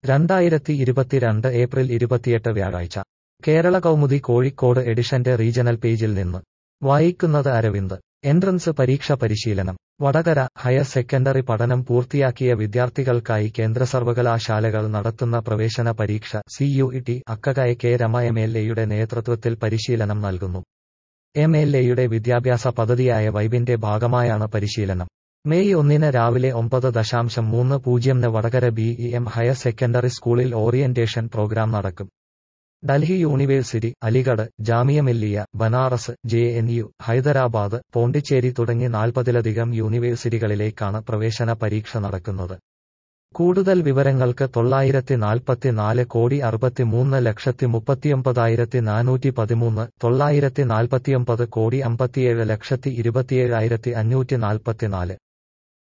രണ്ടായിരത്തി ഇരുപത്തിരണ്ട് ഏപ്രിൽ ഇരുപത്തിയെട്ട് വ്യാഴാഴ്ച കേരള കൗമുദി കോഴിക്കോട് എഡിഷന്റെ റീജണൽ പേജിൽ നിന്ന് വായിക്കുന്നത് അരവിന്ദ് എൻട്രൻസ് പരീക്ഷ പരിശീലനം വടകര ഹയർ സെക്കൻഡറി പഠനം പൂർത്തിയാക്കിയ വിദ്യാർത്ഥികൾക്കായി കേന്ദ്ര സർവകലാശാലകൾ നടത്തുന്ന പ്രവേശന പരീക്ഷ സിയുഇടി അക്കകയ കെ രമ എം എൽ എയുടെ നേതൃത്വത്തിൽ പരിശീലനം നൽകുന്നു എം എൽ എയുടെ വിദ്യാഭ്യാസ പദ്ധതിയായ വൈബിന്റെ ഭാഗമായാണ് പരിശീലനം മെയ് ഒന്നിന് രാവിലെ ഒമ്പത് ദശാംശം മൂന്ന് പൂജ്യംന് Vadakara B E M higher secondary സ്കൂളിൽ ഓറിയന്റേഷൻ പ്രോഗ്രാം നടക്കും Delhi university Aligarh Jamia Millia Banaras J N U Hyderabad Pondicherry തുടങ്ങി നാൽപ്പതിലധികം യൂണിവേഴ്സിറ്റികളിലേക്കാണ് പ്രവേശന പരീക്ഷ നടക്കുന്നത് കൂടുതൽ വിവരങ്ങൾക്ക് തൊള്ളായിരത്തി നാൽപ്പത്തിനാല് കോടി അറുപത്തിമൂന്ന് ലക്ഷത്തി മുപ്പത്തിയൊമ്പതായിരത്തി നാനൂറ്റി പതിമൂന്ന് തൊള്ളായിരത്തി നാൽപ്പത്തിയൊമ്പത് കോടി അമ്പത്തിയേഴ് ലക്ഷത്തി ഇരുപത്തിയേഴായിരത്തി അഞ്ഞൂറ്റി നാൽപ്പത്തിനാല്